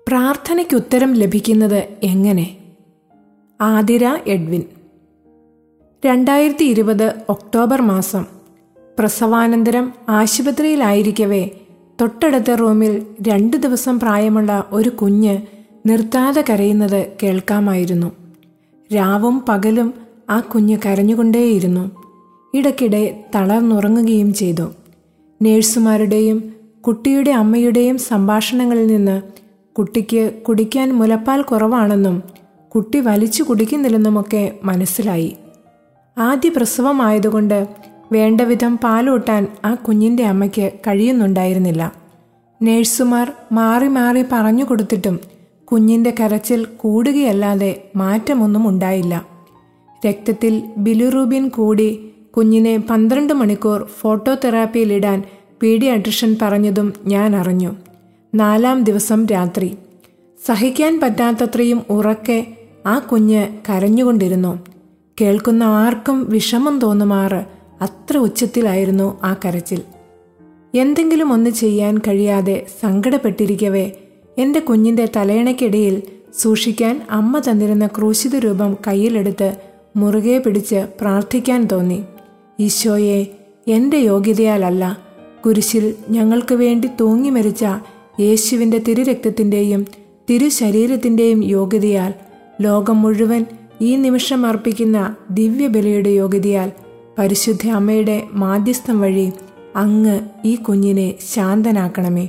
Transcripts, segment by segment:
പ്രാർത്ഥനയ്ക്കുത്തരം ലഭിക്കുന്നത് എങ്ങനെ ആതിര എഡ്വിൻ രണ്ടായിരത്തി ഇരുപത് ഒക്ടോബർ മാസം പ്രസവാനന്തരം ആശുപത്രിയിലായിരിക്കവേ തൊട്ടടുത്ത റൂമിൽ രണ്ട് ദിവസം പ്രായമുള്ള ഒരു കുഞ്ഞ് നിർത്താതെ കരയുന്നത് കേൾക്കാമായിരുന്നു രാവും പകലും ആ കുഞ്ഞ് കരഞ്ഞുകൊണ്ടേയിരുന്നു ഇടയ്ക്കിടെ തളർന്നുറങ്ങുകയും ചെയ്തു നേഴ്സുമാരുടെയും കുട്ടിയുടെ അമ്മയുടെയും സംഭാഷണങ്ങളിൽ നിന്ന് കുട്ടിക്ക് കുടിക്കാൻ മുലപ്പാൽ കുറവാണെന്നും കുട്ടി വലിച്ചു കുടിക്കുന്നില്ലെന്നുമൊക്കെ മനസ്സിലായി ആദ്യ പ്രസവമായതുകൊണ്ട് വേണ്ടവിധം പാലൂട്ടാൻ ആ കുഞ്ഞിൻ്റെ അമ്മയ്ക്ക് കഴിയുന്നുണ്ടായിരുന്നില്ല നേഴ്സുമാർ മാറി മാറി പറഞ്ഞു കൊടുത്തിട്ടും കുഞ്ഞിൻ്റെ കരച്ചിൽ കൂടുകയല്ലാതെ മാറ്റമൊന്നും ഉണ്ടായില്ല രക്തത്തിൽ ബിലുറൂബിൻ കൂടി കുഞ്ഞിനെ പന്ത്രണ്ട് മണിക്കൂർ ഫോട്ടോതെറാപ്പിയിലിടാൻ പീഡിയാട്രിഷ്യൻ പറഞ്ഞതും ഞാൻ അറിഞ്ഞു നാലാം ദിവസം രാത്രി സഹിക്കാൻ പറ്റാത്തത്രയും ഉറക്കെ ആ കുഞ്ഞ് കരഞ്ഞുകൊണ്ടിരുന്നു കേൾക്കുന്ന ആർക്കും വിഷമം തോന്നുമാറ് അത്ര ഉച്ചത്തിലായിരുന്നു ആ കരച്ചിൽ എന്തെങ്കിലും ഒന്ന് ചെയ്യാൻ കഴിയാതെ സങ്കടപ്പെട്ടിരിക്കവേ എൻ്റെ കുഞ്ഞിൻ്റെ തലയണയ്ക്കിടയിൽ സൂക്ഷിക്കാൻ അമ്മ തന്നിരുന്ന ക്രൂശിത രൂപം കയ്യിലെടുത്ത് മുറുകെ പിടിച്ച് പ്രാർത്ഥിക്കാൻ തോന്നി ഈശോയെ എൻ്റെ യോഗ്യതയാലല്ല കുരിശിൽ ഞങ്ങൾക്ക് വേണ്ടി തൂങ്ങി മരിച്ച യേശുവിൻ്റെ തിരുരക്തത്തിൻ്റെയും തിരുശരീരത്തിൻ്റെയും യോഗ്യതയാൽ ലോകം മുഴുവൻ ഈ നിമിഷം അർപ്പിക്കുന്ന ദിവ്യബലിയുടെ യോഗ്യതയാൽ പരിശുദ്ധ അമ്മയുടെ മാധ്യസ്ഥം വഴി അങ്ങ് ഈ കുഞ്ഞിനെ ശാന്തനാക്കണമേ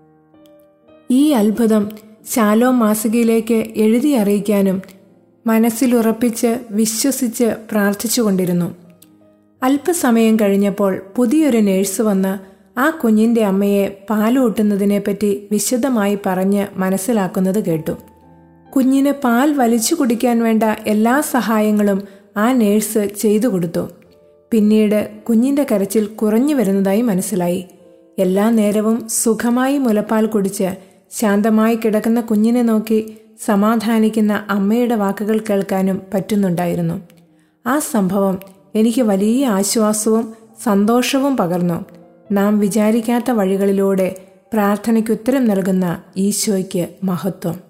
ഈ അത്ഭുതം ശാലോ മാസികയിലേക്ക് എഴുതി അറിയിക്കാനും മനസ്സിലുറപ്പിച്ച് വിശ്വസിച്ച് പ്രാർത്ഥിച്ചുകൊണ്ടിരുന്നു അല്പസമയം കഴിഞ്ഞപ്പോൾ പുതിയൊരു നേഴ്സ് വന്ന് ആ കുഞ്ഞിൻ്റെ അമ്മയെ പാലൂട്ടുന്നതിനെപ്പറ്റി വിശദമായി പറഞ്ഞ് മനസ്സിലാക്കുന്നത് കേട്ടു കുഞ്ഞിന് പാൽ വലിച്ചു കുടിക്കാൻ വേണ്ട എല്ലാ സഹായങ്ങളും ആ നേഴ്സ് ചെയ്തു കൊടുത്തു പിന്നീട് കുഞ്ഞിൻ്റെ കരച്ചിൽ കുറഞ്ഞു വരുന്നതായി മനസ്സിലായി എല്ലാ നേരവും സുഖമായി മുലപ്പാൽ കുടിച്ച് ശാന്തമായി കിടക്കുന്ന കുഞ്ഞിനെ നോക്കി സമാധാനിക്കുന്ന അമ്മയുടെ വാക്കുകൾ കേൾക്കാനും പറ്റുന്നുണ്ടായിരുന്നു ആ സംഭവം എനിക്ക് വലിയ ആശ്വാസവും സന്തോഷവും പകർന്നു നാം വിചാരിക്കാത്ത വഴികളിലൂടെ പ്രാർത്ഥനയ്ക്കുത്തരം നൽകുന്ന ഈശോയ്ക്ക് മഹത്വം